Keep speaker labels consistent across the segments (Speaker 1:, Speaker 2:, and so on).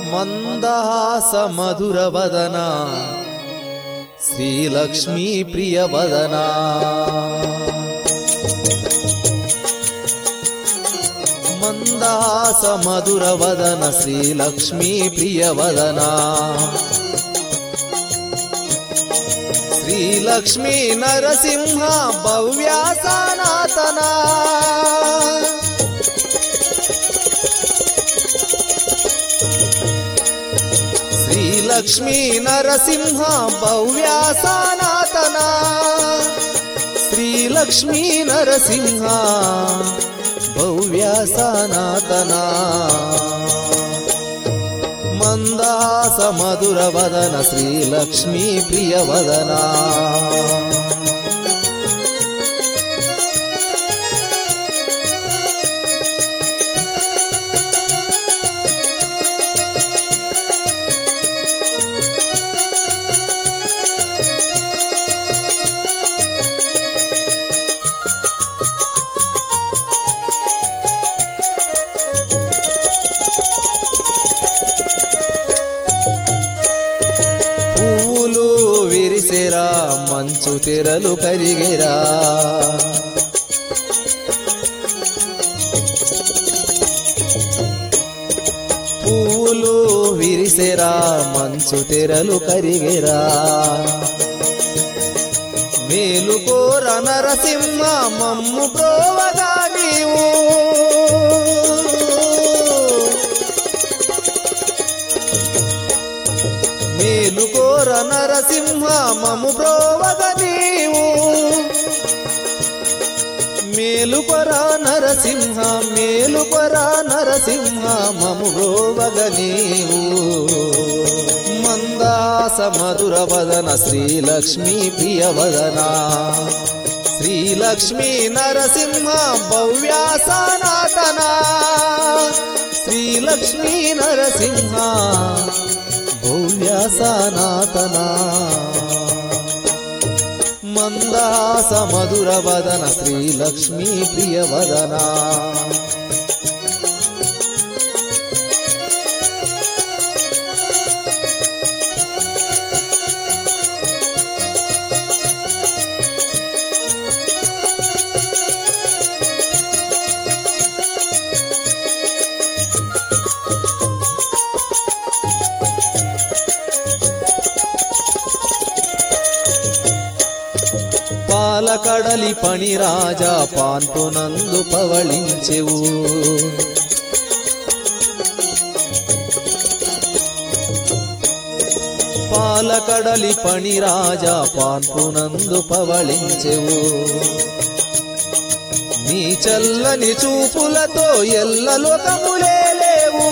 Speaker 1: మందహాస మధురవదన శ్రీలక్ష్మీ ప్రియవదనా మందహాస మధురవదన శ్రీలక్ష్మీ ప్రియవదనా శ్రీలక్ష్మీ నరసింహ భవ్యా సనాతనా శ్రీలక్ష్మీ నరసింహ భవ్యా సనాతనా శ్రీలక్ష్మీ నరసింహ భవ్యా సనాతనా మందాస మధుర వదన శ్రీలక్ష్మీ ప్రియవదనా పువ్వులు విరిసెరా మంచు తెరలు కరిగెరా పువ్వులు విరిసెరా మంచు తెరలు కరిగెరా మేలుకోర నరసింహ మమ్ము ప్రోవగా నీవు మేలుకోర నరసింహ మము బ్రోవగ నీవు మేలుకొర నరసింహ మేలుకొర నరసింహ మము బ్రోవగ నీవు మందాస మధుర వదన శ్రీలక్ష్మీ ప్రియవదన శ్రీలక్ష్మీ నరసింహ భవ్యా సనాతనా శ్రీలక్ష్మీ నరసింహ భవ్య సనాతనా మందాస మధుర వదన శ్రీలక్ష్మీ ప్రియవదనా పాలకడలి పని రాజా పాన్పునందు పవళించెవు పాలకడలి పని రాజా పాన్పునందు పవళించెవు నీ చల్లని చూపులతో ఎల్ల లోకములే లేవు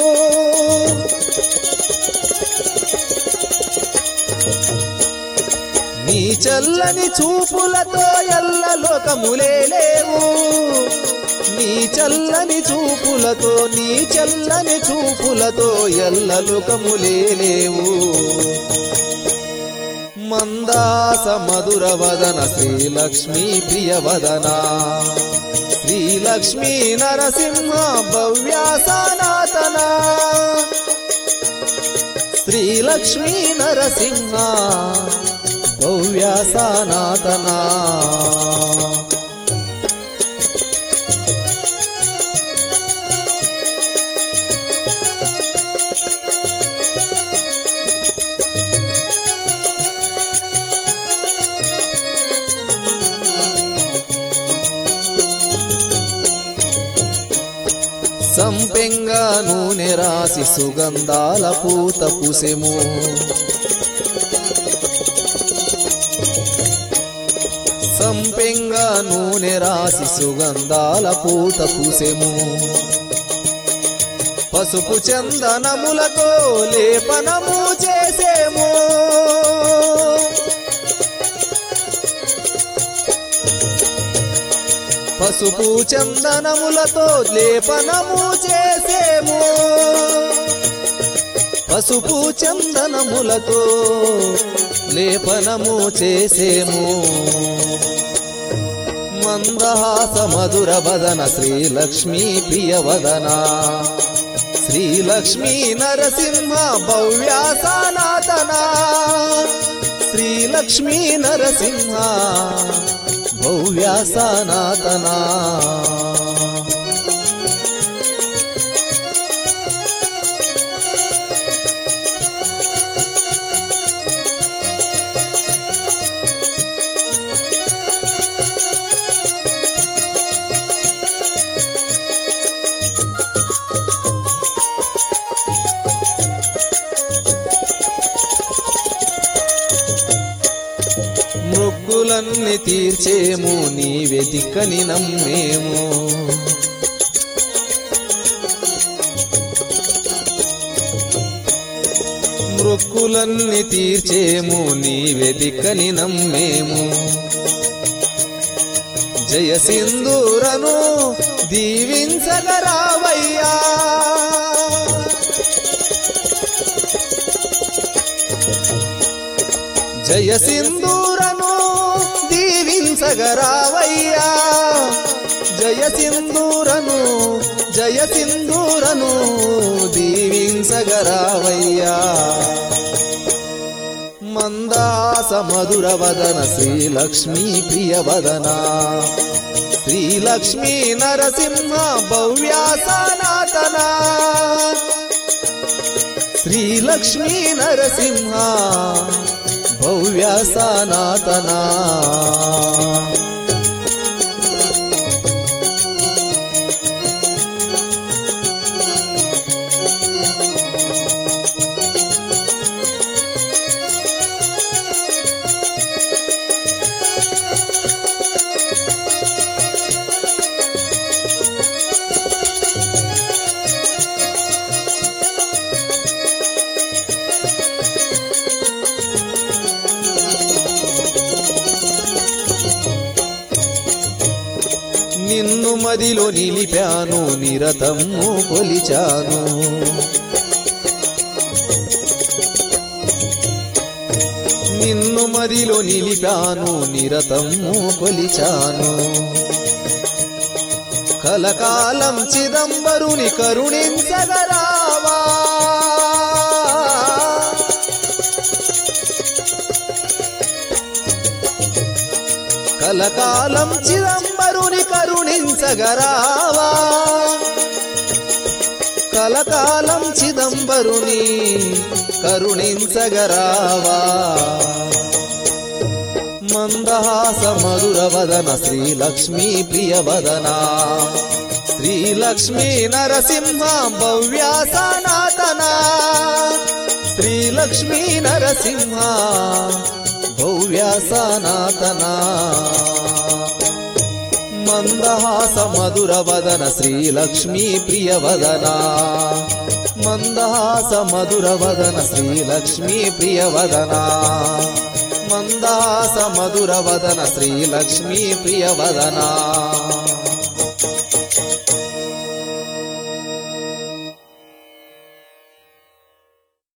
Speaker 1: నీ చల్లని చూపులతో ఎల్ల లోకములే లేవు నీ చల్లని చూపులతో నీ చల్లని చూపులతో ఎల్ల లోకములే లేవు మందాస మధుర వదన శ్రీలక్ష్మీ ప్రియవదన శ్రీలక్ష్మీ నరసింహ భవ్యా సనాతనా శ్రీలక్ష్మీ నరసింహ భవ్య సనాతనా సంపెంగ నూనె రాసి సుగంధాల పూత పుసెము సంపెంగ నూనె రాసి సుగంధాల పూత పూసెము పసుపు చందనములతో లేపనము చేసేము పసుపు చందనములతో లేపనము చేసేము పసుపు చందనములతో లేపనము చేసేము మందహాస మధుర వదన శ్రీలక్ష్మీ ప్రియవదన శ్రీలక్ష్మీ నరసింహ భవ్య సనాతన శ్రీలక్ష్మీ నరసింహ భవ్య సనాతన మొక్కులన్నీ తీర్చేము నీ వెతికని నమ్మేము మృక్కులన్నీ తీర్చేము నీ వెతికని నమ్మేము జయ సింధూరను దీవించగరావయ్యా జయ సింధూరను దీవించగరావయ్యా జయ సింధూరను జయ సింధూరను దీవించగరావయ్యా మందాస మధుర వదన శ్రీలక్ష్మీ ప్రియవదన శ్రీలక్ష్మీ నరసింహ భవ్య సనాతన శ్రీలక్ష్మీ నరసింహ భవ్య సనాతన నిన్ను మదిలో నిలిపాను నిరతము కొలిచాను నిన్ను మదిలో నిలిపాను నిరతము కొలిచాను కలకాలం చిదంబరుని కరుణించగరావా కలకాలం చిదంబరుని కరుణించగరావా కలకాలం చిదంబరుని కరుణించగరావా మందహాస మధుర వదన శ్రీలక్ష్మీ ప్రియవదన శ్రీలక్ష్మీ నరసింహ భవ్య సనాతన శ్రీలక్ష్మీ నరసింహ భవ్య సనాతన మందహాస మధుర వదన శ్రీలక్ష్మీ ప్రియవదన మందహాస మధుర వదన శ్రీలక్ష్మీ ప్రియవదన మందాస మధుర వదన శ్రీలక్ష్మీ ప్రియవదనా